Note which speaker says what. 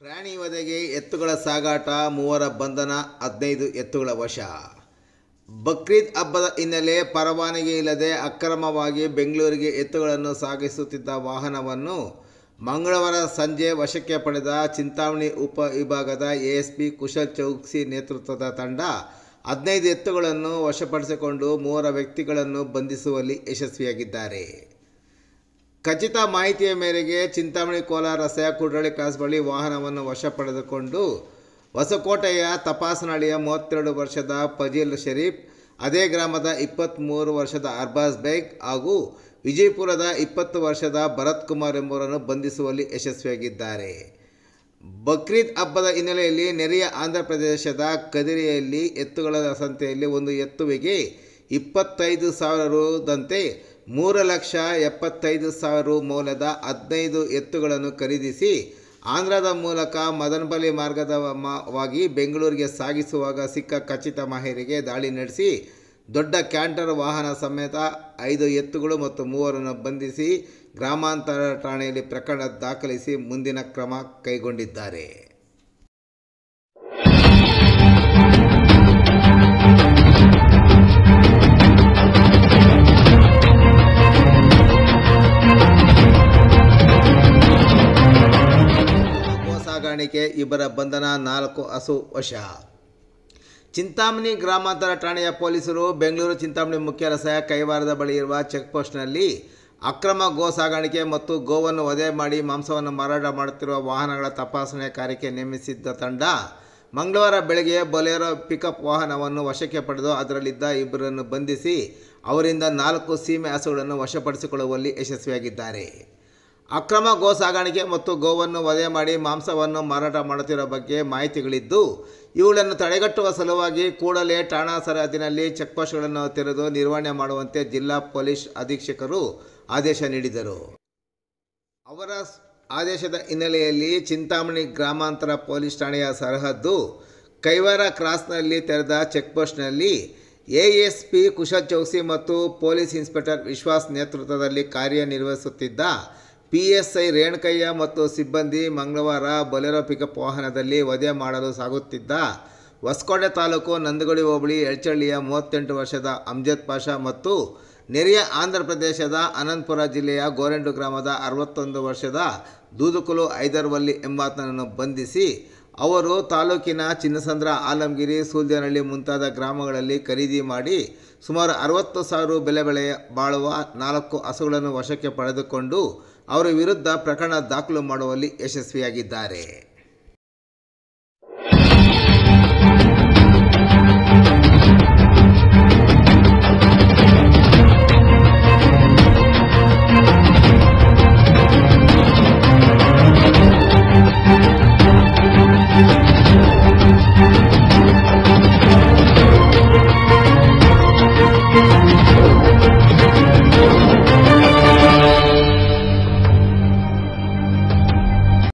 Speaker 1: ಪ್ರಾಣಿ ವಧೆಗೆ ಎತ್ತುಗಳ ಸಾಗಾಟ ಮೂವರ ಬಂಧನ ಹದಿನೈದು ಎತ್ತುಗಳ ವಶ ಬಕ್ರೀದ್ ಹಬ್ಬದ ಹಿನ್ನೆಲೆ ಪರವಾನಗಿ ಇಲ್ಲದೆ ಅಕ್ರಮವಾಗಿ ಬೆಂಗಳೂರಿಗೆ ಎತ್ತುಗಳನ್ನು ಸಾಗಿಸುತ್ತಿದ್ದ ವಾಹನವನ್ನು ಮಂಗಳವಾರ ಸಂಜೆ ವಶಕ್ಕೆ ಪಡೆದ ಚಿಂತಾಮಣಿ ಉಪ ವಿಭಾಗದ ಎಎಸ್ಪಿ ಕುಶಲ್ ಚೌಕ್ಸಿ ನೇತೃತ್ವದ ತಂಡ ಹದಿನೈದು ಎತ್ತುಗಳನ್ನು ವಶಪಡಿಸಿಕೊಂಡು ಮೂವರ ವ್ಯಕ್ತಿಗಳನ್ನು ಬಂಧಿಸುವಲ್ಲಿ ಯಶಸ್ವಿಯಾಗಿದ್ದಾರೆ ಖಚಿತ ಮಾಹಿತಿಯ ಮೇರೆಗೆ ಚಿಂತಾಮಣಿ ಕೋಲಾರ ರಸ್ತೆಯ ಕುಡ್ರಳ್ಳಿ ಕ್ರಾಸ್ ಬಳಿ ವಾಹನವನ್ನು ವಶ ಪಡೆದುಕೊಂಡು ಹೊಸಕೋಟೆಯ ತಪಾಸಣೆಯ ಮೂವತ್ತೆರಡು ವರ್ಷದ ಫಜೀಲ್ ಶರೀಫ್ ಅದೇ ಗ್ರಾಮದ ಇಪ್ಪತ್ತ್ಮೂರು ವರ್ಷದ ಅರ್ಬಾಜ್ ಬೇಗ್ ಹಾಗೂ ವಿಜಯಪುರದ ಇಪ್ಪತ್ತು ವರ್ಷದ ಭರತ್ ಕುಮಾರ್ ಎಂಬುವರನ್ನು ಬಂಧಿಸುವಲ್ಲಿ ಯಶಸ್ವಿಯಾಗಿದ್ದಾರೆ ಬಕ್ರೀದ್ ಹಬ್ಬದ ಹಿನ್ನೆಲೆಯಲ್ಲಿ ನೆರೆಯ ಆಂಧ್ರ ಪ್ರದೇಶದ ಕದಿರಿಯಲ್ಲಿ ಎತ್ತುಗಳ ಸಂತೆಯಲ್ಲಿ ಒಂದು ಎತ್ತುವಿಗೆ ಇಪ್ಪತ್ತೈದು ಸಾವಿರ ರುದಂತೆ ಮೂರು ಲಕ್ಷ ಎಪ್ಪತ್ತೈದು ಸಾವಿರ ರು ಮೌಲ್ಯದ ಹದಿನೈದು ಎತ್ತುಗಳನ್ನು ಖರೀದಿಸಿ ಆಂಧ್ರದ ಮೂಲಕ ಮದನಪಲ್ಲಿ ಮಾರ್ಗದ ಮ- ವಾಗಿ ಬೆಂಗಳೂರಿಗೆ ಸಾಗಿಸುವಾಗ ಸಿಕ್ಕ ಖಚಿತ ಮಾಹಿತಿಗೆ ದಾಳಿ ನಡೆಸಿ ದೊಡ್ಡ ಕ್ಯಾಂಟರ್ ವಾಹನ ಸಮೇತ ಐದು ಎತ್ತುಗಳು ಮತ್ತು ಮೂವರನ್ನು ಬಂಧಿಸಿ ಗ್ರಾಮಾಂತರ ಠಾಣೆಯಲ್ಲಿ ಪ್ರಕರಣ ದಾಖಲಿಸಿ ಮುಂದಿನ ಕ್ರಮ ಕೈಗೊಂಡಿದ್ದಾರೆ ಗೋ ಸಾಗಾಣಿಕೆ ಇಬ್ಬರ ಬಂಧನ ನಾಲ್ಕು ಹಸು ವಶ ಚಿಂತಾಮಣಿ ಗ್ರಾಮಾಂತರ ಠಾಣೆಯ ಪೊಲೀಸರು ಬೆಂಗಳೂರು ಚಿಂತಾಮಣಿ ಮುಖ್ಯ ರಸ್ತೆಯ ಕೈವಾರದ ಬಳಿ ಇರುವ ಚೆಕ್ಪೋಸ್ಟ್ನಲ್ಲಿ ಅಕ್ರಮ ಗೋ ಸಾಗಾಣಿಕೆ ಮತ್ತು ಗೋವನ್ನು ವಧೆ ಮಾಡಿ ಮಾಂಸವನ್ನು ಮಾರಾಟ ಮಾಡುತ್ತಿರುವ ವಾಹನಗಳ ತಪಾಸಣೆ ಕಾರ್ಯಕ್ಕೆ ನೇಮಿಸಿದ್ದ ತಂಡ ಮಂಗಳವಾರ ಬೆಳಗ್ಗೆ ಬೊಲೆರೋ ಪಿಕಪ್ ವಾಹನವನ್ನು ವಶಕ್ಕೆ ಪಡೆದು ಅದರಲ್ಲಿದ್ದ ಇಬ್ಬರನ್ನು ಬಂಧಿಸಿ ಅವರಿಂದ ನಾಲ್ಕು ಸೀಮೆ ಹಸುಗಳನ್ನು ವಶಪಡಿಸಿಕೊಳ್ಳುವಲ್ಲಿ ಯಶಸ್ವಿಯಾಗಿದ್ದಾರೆ ಅಕ್ರಮ ಗೋ ಸಾಗಾಣಿಕೆ ಮತ್ತು ಗೋವನ್ನು ವಧೆ ಮಾಡಿ ಮಾಂಸವನ್ನು ಮಾರಾಟ ಮಾಡುತ್ತಿರುವ ಬಗ್ಗೆ ಮಾಹಿತಿಗಳಿದ್ದು ಇವುಗಳನ್ನು ತಡೆಗಟ್ಟುವ ಸಲುವಾಗಿ ಕೂಡಲೇ ಠಾಣಾ ಸರಹದ್ದಿನಲ್ಲಿ ಚೆಕ್ಪೋಸ್ಟ್ಗಳನ್ನು ತೆರೆದು ನಿರ್ವಹಣೆ ಮಾಡುವಂತೆ ಜಿಲ್ಲಾ ಪೊಲೀಸ್ ಅಧೀಕ್ಷಕರು ಆದೇಶ ನೀಡಿದರು ಅವರ ಸ್- ಆದೇಶದ ಹಿನ್ನೆಲೆಯಲ್ಲಿ ಚಿಂತಾಮಣಿ ಗ್ರಾಮಾಂತರ ಪೊಲೀಸ್ ಠಾಣೆಯ ಸರಹದ್ದು ಕೈವಾರ ಕ್ರಾಸ್ನಲ್ಲಿ ತೆರೆದ ಚೆಕ್ಪೋಸ್ಟ್ನಲ್ಲಿ ಎಎಸ್ಪಿ ಕುಶಲ್ ಚೌಕ್ಸಿ ಮತ್ತು ಪೊಲೀಸ್ ಇನ್ಸ್ಪೆಕ್ಟರ್ ವಿಶ್ವಾಸ್ ನೇತೃತ್ವದಲ್ಲಿ ಕಾರ್ಯನಿರ್ವಹಿಸುತ್ತಿದ್ದ ಪಿ ಎಸ್ ಐ ರೇಣುಕಯ್ಯ ಮತ್ತು ಸಿಬ್ಬಂದಿ ಮಂಗಳವಾರ ಬೊಲೆರೋ ಪಿಕಪ್ ವಾಹನದಲ್ಲಿ ವಧೆ ಮಾಡಲು ಸಾಗುತ್ತಿದ್ದ ಹೊಸಕೋಟೆ ತಾಲೂಕು ನಂದಗುಡಿ ಹೋಬಳಿ ಎಳ್ಚಳ್ಳಿಯ ಮೂವತ್ತೆಂಟು ವರ್ಷದ ಅಮ್ಜದ್ ಪಾಷಾ ಮತ್ತು ನೆರೆಯ ಆಂಧ್ರ ಪ್ರದೇಶದ ಅನಂತಪುರ ಜಿಲ್ಲೆಯ ಗೋರೆಂಡು ಗ್ರಾಮದ ಅರವತ್ತೊಂದು ವರ್ಷದ ದೂದುಕುಲು ಐದರ್ವಲ್ಲಿ ಎಂಬಾತನನ್ನು ಬಂಧಿಸಿ ಅವರು ತಾಲೂಕಿನ ಚಿನ್ನಸಂದ್ರ ಆಲಂಗಿರಿ ಸೂಲ್ಯನಹಳ್ಳಿ ಮುಂತಾದ ಗ್ರಾಮಗಳಲ್ಲಿ ಖರೀದಿ ಮಾಡಿ ಸುಮಾರು ಅರವತ್ತು ಸಾವಿರ ಬೆಲೆ ಬೆಲೆಯ ಬಾಳುವ ನಾಲ್ಕು ಹಸುಗಳನ್ನು ವಶಕ್ಕೆ ಪಡೆದುಕೊಂಡು ಅವರ ವಿರುದ್ಧ ಪ್ರಕರಣ ದಾಖಲು ಮಾಡುವಲ್ಲಿ ಯಶಸ್ವಿಯಾಗಿದ್ದಾರೆ